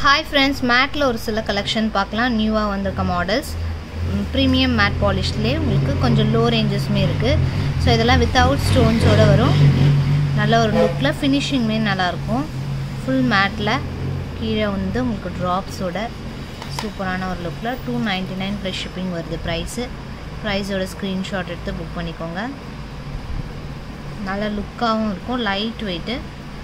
hi friends மேட்டில் ஒரு சில கலெக்ஷன் பார்க்கலாம் நியூவாக வந்திருக்க மாடல்ஸ் ப்ரீமியம் மேட் பாலிஷ்லேயே உங்களுக்கு கொஞ்சம் லோ ரேஞ்சஸுமே இருக்குது ஸோ இதெல்லாம் வித்தவுட் ஸ்டோன்ஸோடு வரும் நல்ல ஒரு லுக்கில் ஃபினிஷிங்குமே நல்லாயிருக்கும் ஃபுல் மேட்டில் கீழே வந்து உங்களுக்கு ட்ராப்ஸோட சூப்பரான ஒரு லுக்கில் two ninety nine plus shipping வருது ப்ரைஸு ப்ரைஸோட ஸ்க்ரீன்ஷாட் எடுத்து புக் பண்ணிக்கோங்க நல்ல லுக்காகவும் இருக்கும் லைட் வெயிட்டு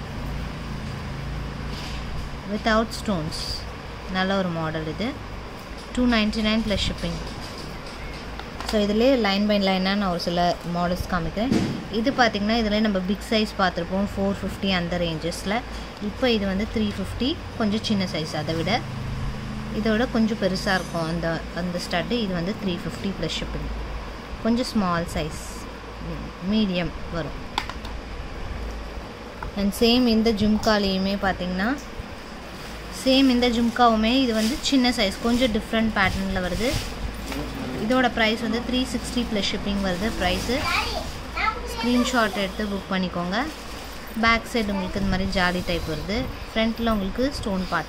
வித்தவுட் ஸ்டோன்ஸ் நல்ல ஒரு மாடல் இது two ninety nine plus shipping so இதிலே லைன் பை லைனாக நான் ஒரு சில மாடல்ஸ் காமிக்கிறேன் இது பார்த்திங்கன்னா இதில் நம்ம பிக் சைஸ் பார்த்துருப்போம் ஃபோர் ஃபிஃப்டி அந்த ரேஞ்சஸில் இப்போ இது வந்து த்ரீ ஃபிஃப்டி கொஞ்சம் சின்ன சைஸ் அதை விட இதோட கொஞ்சம் பெருசாக இருக்கும் அந்த அந்த ஸ்டட்டு இது வந்து த்ரீ ஃபிஃப்டி ப்ளஸ் ஷிப்பிங் கொஞ்சம் ஸ்மால் சைஸ் மீடியம் வரும் அண்ட் சேம் இந்த ஜும்காலேயுமே பார்த்திங்கன்னா சேம் இந்த ஜும்காவுமே இது வந்து சின்ன சைஸ் கொஞ்சம் டிஃப்ரெண்ட் பேட்டர்னில் வருது இதோட ப்ரைஸ் வந்து த்ரீ சிக்ஸ்டி ப்ளஸ் ஷிப்பிங் வருது ப்ரைஸு ஸ்க்ரீன்ஷாட் எடுத்து புக் பண்ணிக்கோங்க பேக் சைடு உங்களுக்கு இந்த மாதிரி ஜாலி டைப் வருது ஃப்ரண்ட்டில் உங்களுக்கு ஸ்டோன் பார்ட்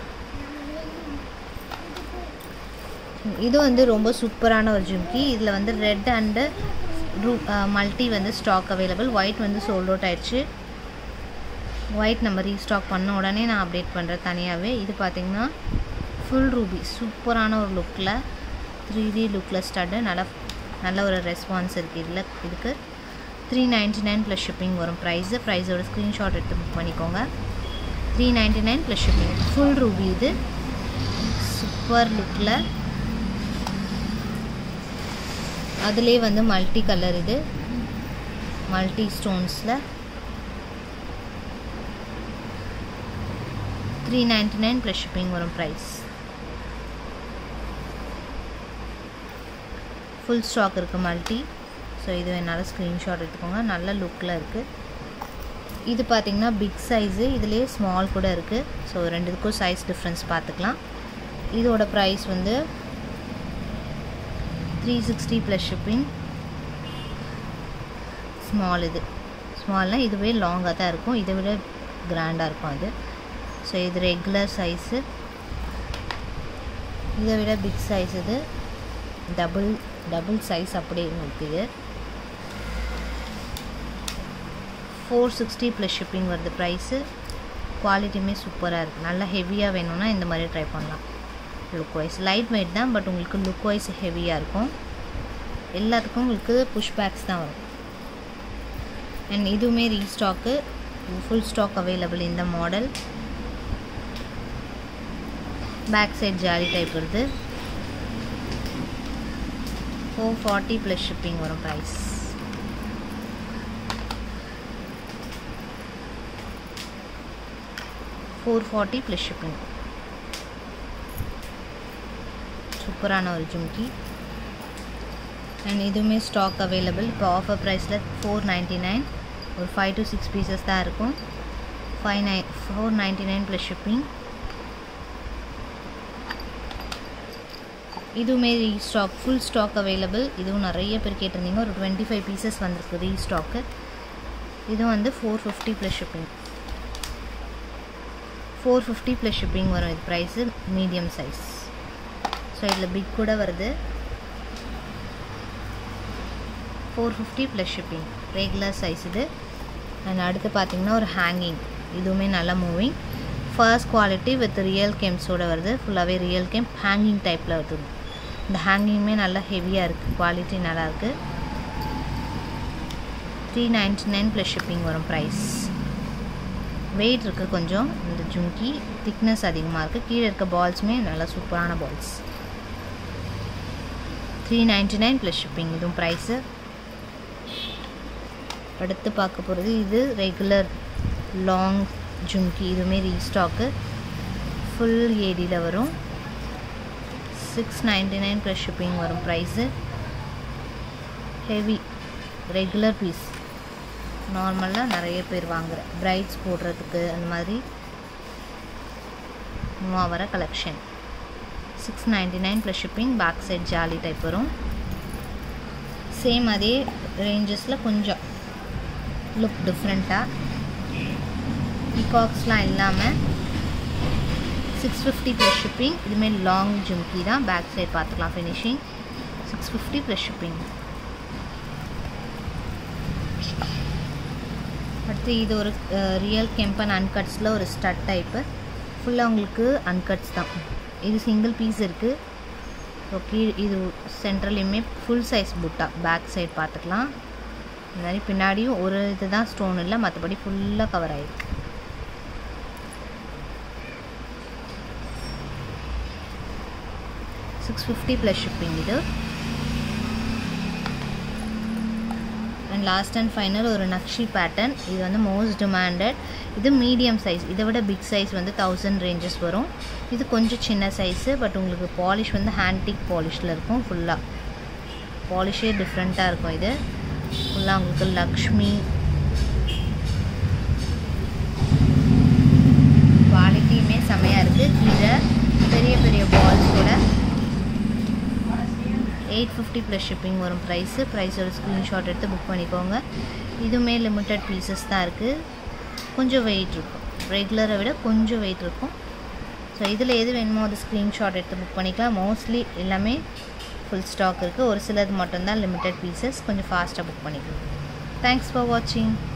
இது வந்து ரொம்ப சூப்பரான ஒரு ஜிம்கி இதில் வந்து ரெட் அண்டு ரூ மல்டி வந்து ஸ்டாக் அவைலபிள் ஒயிட் வந்து சோல்ட் அவுட் ஆயிடுச்சு ஒயிட் நம்ம ரீஸ்டாக் பண்ண உடனே நான் அப்டேட் பண்ணுறேன் தனியாகவே இது பார்த்திங்கன்னா ஃபுல் ரூபி சூப்பரான ஒரு லுக்கில் த்ரீ டி லுக்கில் ஸ்டட்டு நல்ல நல்ல ஒரு ரெஸ்பான்ஸ் இருக்குது இதில் இதுக்கு three ninety nine plus shipping வரும் ப்ரைஸு ப்ரைஸோட ஸ்க்ரீன்ஷாட் எடுத்து புக் பண்ணிக்கோங்க three ninety nine plus shipping full ruby இது சூப்பர் லுக்கில் அதுலேயே வந்து மல்டி கலர் இது மல்டி ஸ்டோன்ஸில் three ninety nine plus shipping வரும் ப்ரைஸ் ஃபுல் ஸ்டாக் இருக்குது மல்டி ஸோ இது என்னால் ஸ்க்ரீன்ஷாட் எடுத்துக்கோங்க நல்ல லுக்கில் இருக்குது இது பார்த்திங்கன்னா பிக் சைஸு இதுலேயே ஸ்மால் கூட இருக்குது ஸோ ரெண்டுத்துக்கும் சைஸ் டிஃப்ரென்ஸ் பார்த்துக்கலாம் இதோட ப்ரைஸ் வந்து three sixty plus shipping small இது ஸ்மால்னால் இதுவே லாங்காக தான் இருக்கும் இதை விட கிராண்டாக இருக்கும் அது ஸோ இது ரெகுலர் சைஸு இதை விட பிக் சைஸ் இது டபுள் டபுள் சைஸ் அப்படியே உங்களுக்கு இது ஃபோர் சிக்ஸ்டி ப்ளஸ் ஷிப்பிங் வருது ப்ரைஸு குவாலிட்டியுமே சூப்பராக இருக்குது நல்லா ஹெவியாக வேணும்னா இந்த மாதிரி ட்ரை பண்ணலாம் லுக் வைஸ் லைட் வெயிட் தான் பட் உங்களுக்கு லுக் வைஸ் ஹெவியாக இருக்கும் எல்லாத்துக்கும் உங்களுக்கு புஷ் பேக்ஸ் தான் வரும் அண்ட் இதுவுமே ரீஸ்டாக்கு ஃபுல் ஸ்டாக் அவைலபிள் இந்த model back side jali type வருது ஃபோர் ஃபார்ட்டி ப்ளஸ் ஷிப்பிங் வரும் price four forty plus shipping சூப்பரான ஒரு ஜும்கி அண்ட் இதுவுமே ஸ்டாக் அவைலபிள் இப்போ ஆஃபர் ப்ரைஸில் ஃபோர் நைன்ட்டி நைன் ஒரு ஃபைவ் டு சிக்ஸ் பீசஸ் தான் இருக்கும் five nine four ninety nine plus shipping இதுவுமே ரீஸ்டாக் ஃபுல் ஸ்டாக் அவைலபிள் இதுவும் நிறைய பேர் கேட்டிருந்தீங்க ஒரு டுவெண்ட்டி ஃபைவ் பீசஸ் வந்திருக்கு ரீஸ்டாக்கு இதுவும் வந்து four fifty plus shipping four fifty plus shipping வரும் இது ப்ரைஸு மீடியம் சைஸ் ஸோ இதில் பிக் கூட வருது four fifty plus shipping regular size இது அண்ட் அடுத்து பார்த்திங்கன்னா ஒரு ஹேங்கிங் இதுவுமே நல்லா moving first quality with real கேம்ஸோடு வருது ஃபுல்லாகவே ரியல் கேம் ஹேங்கிங் டைப்பில் வருது இந்த ஹேங்கிங்குமே நல்லா ஹெவியாக இருக்குது குவாலிட்டி நல்லாயிருக்கு three ninety nine plus shipping வரும் ப்ரைஸ் வெயிட் இருக்குது கொஞ்சம் இந்த ஜும்கி திக்னஸ் அதிகமாக இருக்குது கீழே இருக்க பால்ஸுமே நல்லா சூப்பரான balls three ninety nine plus shipping இதுவும் ப்ரைஸு அடுத்து பார்க்க போகிறது இது ரெகுலர் லாங் ஜும்கி இதுவுமே ரீஸ்டாக்கு ஃபுல் ஏடியில் வரும் six ninety nine plus shipping வரும் ப்ரைஸு ஹெவி ரெகுலர் பீஸ் நார்மலாக நிறைய பேர் வாங்குகிற ப்ரைட்ஸ் போடுறதுக்கு அந்த மாதிரி மூவா வர collection six ninety nine plus shipping back side jali type வரும் சேம் அதே ரேஞ்சஸில் கொஞ்சம் லுக் டிஃப்ரெண்ட்டாக பீகாக்ஸ்லாம் இல்லாமல் சிக்ஸ் ஃபிஃப்டி ப்ளஸ் ஷிப்பிங் இதுமாரி லாங் ஜிம்கி தான் பேக் சைட் பார்த்துக்கலாம் finishing six fifty plus shipping அடுத்து இது ஒரு ரியல் கெம்பன் அன்கட்ஸில் ஒரு ஸ்டட் டைப்பு ஃபுல்லாக உங்களுக்கு அன்கட்ஸ் தான் இது சிங்கிள் பீஸ் இருக்குது ஓகே இது சென்ட்ரலையுமே full size butta back side பார்த்துக்கலாம் இந்த மாதிரி பின்னாடியும் ஒரு இது தான் ஸ்டோன் இல்லை மற்றபடி ஃபுல்லாக கவர் ஆகிருக்கு சிக்ஸ் ஃபிஃப்டி ப்ளஸ் ஷிப்பிங் இது அண்ட் லாஸ்ட் அண்ட் ஃபைனல் ஒரு நக்ஷி பேட்டர்ன் இது வந்து மோஸ்ட் டிமாண்டட் இது மீடியம் சைஸ் இதை விட பிக் சைஸ் வந்து தௌசண்ட் ரேஞ்சஸ் வரும் இது கொஞ்சம் சின்ன சைஸு பட் உங்களுக்கு பாலிஷ் வந்து ஹேண்டிக் பாலிஷில் இருக்கும் ஃபுல்லாக பாலிஷே டிஃப்ரெண்ட்டாக இருக்கும் இது ஃபுல்லாக உங்களுக்கு லக்ஷ்மி குவாலிட்டியுமே செமையாக இருக்குது கீழே பெரிய பெரிய பால்ஸோட எயிட் ஃபிஃப்டி ப்ளஸ் ஷிப்பிங் வரும் ப்ரைஸு ப்ரைஸோட ஸ்க்ரீன்ஷாட் எடுத்து புக் பண்ணிக்கோங்க இதுவுமே லிமிட்டட் பீசஸ் தான் இருக்குது கொஞ்சம் வெயிட் இருக்கும் ரெகுலரை விட கொஞ்சம் வெயிட் இருக்கும் ஸோ இதில் எது வேணுமோ அது ஸ்க்ரீன்ஷாட் எடுத்து புக் பண்ணிக்கலாம் மோஸ்ட்லி எல்லாமே ஃபுல் ஸ்டாக் இருக்குது ஒரு சிலது மட்டும்தான் லிமிட்டட் பீசஸ் கொஞ்சம் ஃபாஸ்ட்டாக புக் பண்ணிக்கலாம் தேங்க்ஸ் ஃபார் வாட்சிங்